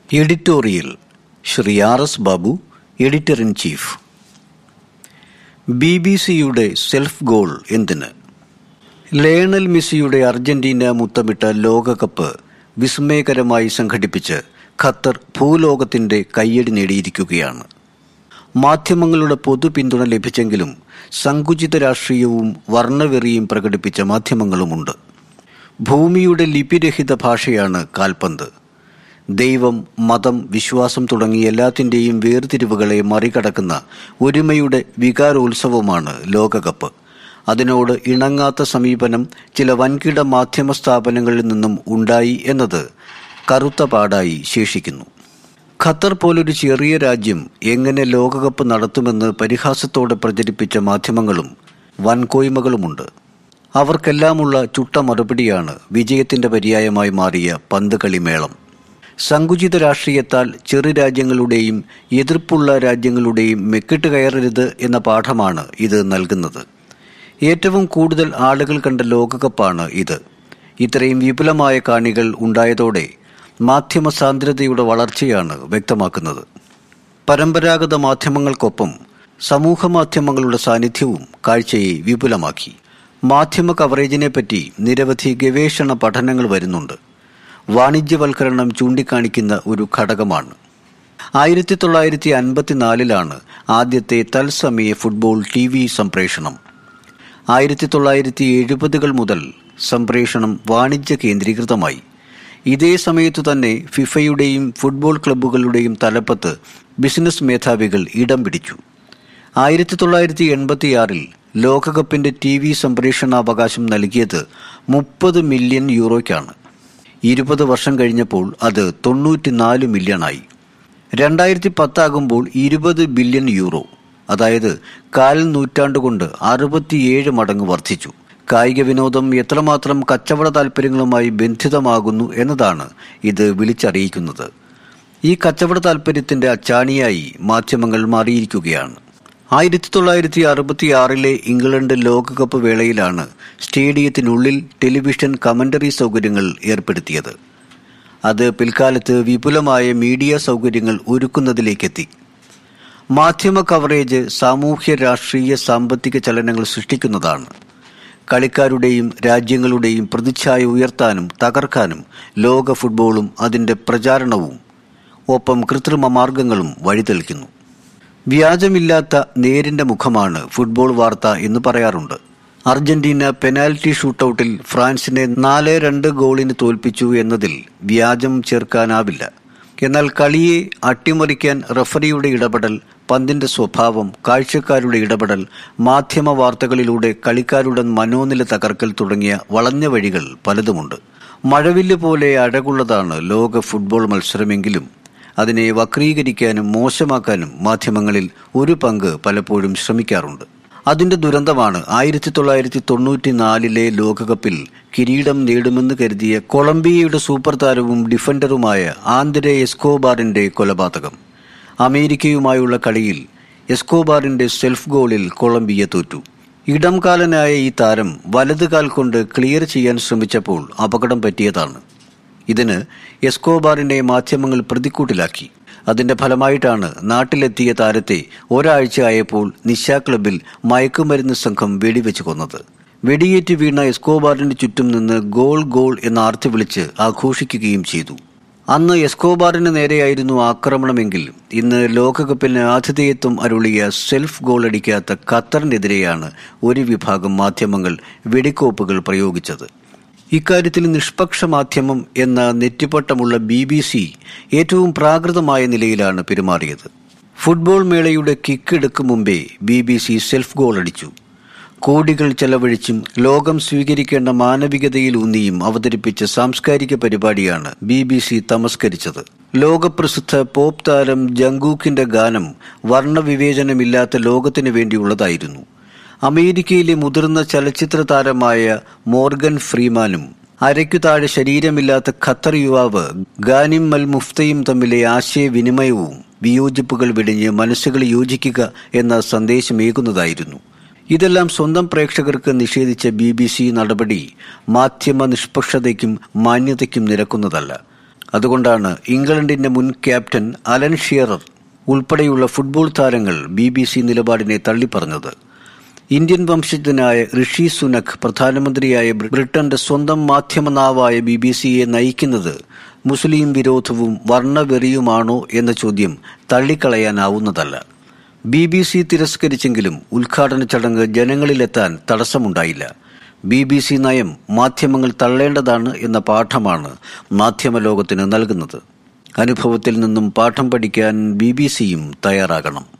editorial Sri R S Babu editor in chief B B സിയുടെ self goal എന്തിന് Lionel മെസ്സിയുടെ Argentina മുത്തമിട്ട ലോകകപ്പ് വിസ്മയകരമായി സംഘടിപ്പിച്ച് ഖത്തർ ഭൂലോകത്തിന്റെ കയ്യടി നേടിയിരിക്കുകയാണ് മാധ്യമങ്ങളുടെ പൊതു പിന്തുണ ലഭിച്ചെങ്കിലും സങ്കുചിത രാഷ്ട്രീയവും വർണ്ണവെറിയും പ്രകടിപ്പിച്ച മാധ്യമങ്ങളുമുണ്ട് ഭൂമിയുടെ ലിപിരഹിത ഭാഷയാണ് കാൽപന്ത് ദൈവം മതം വിശ്വാസം തുടങ്ങിയ എല്ലാത്തിൻ്റെയും വേർതിരിവുകളെ മറികടക്കുന്ന ഒരുമയുടെ വികാരോത്സവമാണ് ലോകകപ്പ് അതിനോട് ഇണങ്ങാത്ത സമീപനം ചില വൻകിട മാധ്യമ സ്ഥാപനങ്ങളിൽ നിന്നും ഉണ്ടായി എന്നത് കറുത്ത പാടായി ശേഷിക്കുന്നു ഖത്തർ പോലൊരു ചെറിയ രാജ്യം എങ്ങനെ ലോകകപ്പ് നടത്തുമെന്ന് പരിഹാസത്തോടെ പ്രചരിപ്പിച്ച മാധ്യമങ്ങളും വൻകോയ്മകളുമുണ്ട് അവർക്കെല്ലാമുള്ള ചുട്ട മറുപടിയാണ് വിജയത്തിന്റെ പര്യായമായി മാറിയ പന്ത് കളിമേളം സങ്കുചിത രാഷ്ട്രീയത്താൽ ചെറു രാജ്യങ്ങളുടെയും എതിർപ്പുള്ള രാജ്യങ്ങളുടെയും മെക്കിട്ട് കയറരുത് എന്ന പാഠമാണ് ഇത് നൽകുന്നത് ഏറ്റവും കൂടുതൽ ആളുകൾ കണ്ട ലോകകപ്പാണ് ഇത് ഇത്രയും വിപുലമായ കാണികൾ ഉണ്ടായതോടെ മാധ്യമ സാന്ദ്രതയുടെ വളർച്ചയാണ് വ്യക്തമാക്കുന്നത് പരമ്പരാഗത മാധ്യമങ്ങൾക്കൊപ്പം സമൂഹ മാധ്യമങ്ങളുടെ സാന്നിധ്യവും കാഴ്ചയെ വിപുലമാക്കി മാധ്യമ കവറേജിനെ പറ്റി നിരവധി ഗവേഷണ പഠനങ്ങൾ വരുന്നുണ്ട് വാണിജ്യവൽക്കരണം ചൂണ്ടിക്കാണിക്കുന്ന ഒരു ഘടകമാണ് ആയിരത്തി തൊള്ളായിരത്തി അൻപത്തിനാലിലാണ് ആദ്യത്തെ തത്സമയ ഫുട്ബോൾ ടി വി സംപ്രേഷണം ആയിരത്തി തൊള്ളായിരത്തി എഴുപതുകൾ മുതൽ സംപ്രേഷണം വാണിജ്യ കേന്ദ്രീകൃതമായി ഇതേ സമയത്തു തന്നെ ഫിഫയുടെയും ഫുട്ബോൾ ക്ലബ്ബുകളുടെയും തലപ്പത്ത് ബിസിനസ് മേധാവികൾ ഇടം പിടിച്ചു ആയിരത്തി തൊള്ളായിരത്തി എൺപത്തിയാറിൽ ലോകകപ്പിന്റെ ടി വി സംപ്രേഷണാവകാശം നൽകിയത് മുപ്പത് മില്യൺ യൂറോയ്ക്കാണ് ഇരുപത് വർഷം കഴിഞ്ഞപ്പോൾ അത് തൊണ്ണൂറ്റിനാല് മില്യണായി രണ്ടായിരത്തി പത്താകുമ്പോൾ ഇരുപത് ബില്യൺ യൂറോ അതായത് കാൽ നൂറ്റാണ്ട് കൊണ്ട് അറുപത്തിയേഴ് മടങ്ങ് വർദ്ധിച്ചു കായിക വിനോദം എത്രമാത്രം കച്ചവട താൽപ്പര്യങ്ങളുമായി ബന്ധിതമാകുന്നു എന്നതാണ് ഇത് വിളിച്ചറിയിക്കുന്നത് ഈ കച്ചവട താൽപ്പര്യത്തിന്റെ അച്ചാണിയായി മാധ്യമങ്ങൾ മാറിയിരിക്കുകയാണ് ആയിരത്തി തൊള്ളായിരത്തി അറുപത്തിയാറിലെ ഇംഗ്ലണ്ട് ലോകകപ്പ് വേളയിലാണ് സ്റ്റേഡിയത്തിനുള്ളിൽ ടെലിവിഷൻ കമന്ററി സൗകര്യങ്ങൾ ഏർപ്പെടുത്തിയത് അത് പിൽക്കാലത്ത് വിപുലമായ മീഡിയ സൗകര്യങ്ങൾ ഒരുക്കുന്നതിലേക്കെത്തി മാധ്യമ കവറേജ് സാമൂഹ്യ രാഷ്ട്രീയ സാമ്പത്തിക ചലനങ്ങൾ സൃഷ്ടിക്കുന്നതാണ് കളിക്കാരുടെയും രാജ്യങ്ങളുടെയും പ്രതിച്ഛായ ഉയർത്താനും തകർക്കാനും ലോക ഫുട്ബോളും അതിന്റെ പ്രചാരണവും ഒപ്പം കൃത്രിമ മാർഗങ്ങളും വഴിതെളിക്കുന്നു വ്യാജമില്ലാത്ത നേരിന്റെ മുഖമാണ് ഫുട്ബോൾ വാർത്ത എന്ന് പറയാറുണ്ട് അർജന്റീന പെനാൽറ്റി ഷൂട്ടൌട്ടിൽ ഫ്രാൻസിനെ നാല് രണ്ട് ഗോളിന് തോൽപ്പിച്ചു എന്നതിൽ വ്യാജം ചേർക്കാനാവില്ല എന്നാൽ കളിയെ അട്ടിമറിക്കാൻ റഫറിയുടെ ഇടപെടൽ പന്തിന്റെ സ്വഭാവം കാഴ്ചക്കാരുടെ ഇടപെടൽ മാധ്യമ വാർത്തകളിലൂടെ കളിക്കാരുടെ മനോനില തകർക്കൽ തുടങ്ങിയ വളഞ്ഞ വഴികൾ പലതുമുണ്ട് മഴവില്ല് പോലെ അഴകുള്ളതാണ് ലോക ഫുട്ബോൾ മത്സരമെങ്കിലും അതിനെ വക്രീകരിക്കാനും മോശമാക്കാനും മാധ്യമങ്ങളിൽ ഒരു പങ്ക് പലപ്പോഴും ശ്രമിക്കാറുണ്ട് അതിന്റെ ദുരന്തമാണ് ആയിരത്തി തൊള്ളായിരത്തി തൊണ്ണൂറ്റിനാലിലെ ലോകകപ്പിൽ കിരീടം നേടുമെന്ന് കരുതിയ കൊളംബിയയുടെ സൂപ്പർ താരവും ഡിഫൻഡറുമായ ആന്ധ്രെ എസ്കോബാറിന്റെ കൊലപാതകം അമേരിക്കയുമായുള്ള കളിയിൽ എസ്കോബാറിന്റെ സെൽഫ് ഗോളിൽ കൊളംബിയ തോറ്റു ഇടംകാലനായ ഈ താരം വലതുകാൽ കൊണ്ട് ക്ലിയർ ചെയ്യാൻ ശ്രമിച്ചപ്പോൾ അപകടം പറ്റിയതാണ് ഇതിന് എസ്കോബാറിനെ മാധ്യമങ്ങൾ പ്രതിക്കൂട്ടിലാക്കി അതിന്റെ ഫലമായിട്ടാണ് നാട്ടിലെത്തിയ താരത്തെ ഒരാഴ്ച ആയപ്പോൾ നിശാ ക്ലബിൽ മയക്കുമരുന്ന് സംഘം വെടിവെച്ച് കൊന്നത് വെടിയേറ്റ് വീണ എസ്കോബാറിന്റെ ചുറ്റും നിന്ന് ഗോൾ ഗോൾ എന്ന ആർത്തി വിളിച്ച് ആഘോഷിക്കുകയും ചെയ്തു അന്ന് എസ്കോബാറിന് നേരെയായിരുന്നു ആക്രമണമെങ്കിൽ ഇന്ന് ലോകകപ്പിന് ആതിഥേയത്വം അരുളിയ സെൽഫ് ഗോൾ അടിക്കാത്ത ഖത്തറിനെതിരെയാണ് ഒരു വിഭാഗം മാധ്യമങ്ങൾ വെടിക്കോപ്പുകൾ പ്രയോഗിച്ചത് ഇക്കാര്യത്തിൽ നിഷ്പക്ഷ മാധ്യമം എന്ന നെറ്റിപ്പട്ടമുള്ള ബി ബി സി ഏറ്റവും പ്രാകൃതമായ നിലയിലാണ് പെരുമാറിയത് ഫുട്ബോൾ മേളയുടെ കിക്കെടുക്കും മുമ്പേ B B C self goal അടിച്ചു കോടികൾ ചെലവഴിച്ചും ലോകം സ്വീകരിക്കേണ്ട മാനവികതയിലൂന്നിയും അവതരിപ്പിച്ച സാംസ്കാരിക പരിപാടിയാണ് ബി ബി സി തമസ്കരിച്ചത് ലോകപ്രസിദ്ധ പോപ്പ് താരം ജങ്കൂക്കിന്റെ ഗാനം വർണ്ണവിവേചനമില്ലാത്ത ലോകത്തിനു വേണ്ടിയുള്ളതായിരുന്നു അമേരിക്കയിലെ മുതിർന്ന ചലച്ചിത്ര താരമായ മോർഗൻ ഫ്രീമാനും അരയ്ക്കു താഴെ ശരീരമില്ലാത്ത ഖത്തർ യുവാവ് ഗാനിം അൽ മുഫ്തയും തമ്മിലെ ആശയവിനിമയവും വിയോജിപ്പുകൾ വെടിഞ്ഞ് മനസ്സുകൾ യോജിക്കുക എന്ന സന്ദേശമേകുന്നതായിരുന്നു ഇതെല്ലാം സ്വന്തം പ്രേക്ഷകർക്ക് നിഷേധിച്ച ബി ബി സി നടപടി മാധ്യമ നിഷ്പക്ഷതയ്ക്കും മാന്യതയ്ക്കും നിരക്കുന്നതല്ല അതുകൊണ്ടാണ് ഇംഗ്ലണ്ടിന്റെ മുൻ ക്യാപ്റ്റൻ അലൻ ഷിയറർ ഉൾപ്പെടെയുള്ള ഫുട്ബോൾ താരങ്ങൾ ബി ബി സി നിലപാടിനെ തള്ളിപ്പറഞ്ഞത് ഇന്ത്യൻ വംശജനായ ഋഷി സുനക് പ്രധാനമന്ത്രിയായ ബ്രിട്ടന്റെ സ്വന്തം മാധ്യമ നാവായ ബി ബി സിയെ നയിക്കുന്നത് മുസ്ലിം വിരോധവും വർണ്ണവെറിയുമാണോ എന്ന ചോദ്യം തള്ളിക്കളയാനാവുന്നതല്ല ബി ബി സി തിരസ്കരിച്ചെങ്കിലും ഉദ്ഘാടന ചടങ്ങ് ജനങ്ങളിലെത്താൻ തടസ്സമുണ്ടായില്ല ബി ബി സി നയം മാധ്യമങ്ങൾ തള്ളേണ്ടതാണ് എന്ന പാഠമാണ് മാധ്യമ ലോകത്തിന് നൽകുന്നത് അനുഭവത്തിൽ നിന്നും പാഠം പഠിക്കാൻ ബി ബി സിയും തയ്യാറാകണം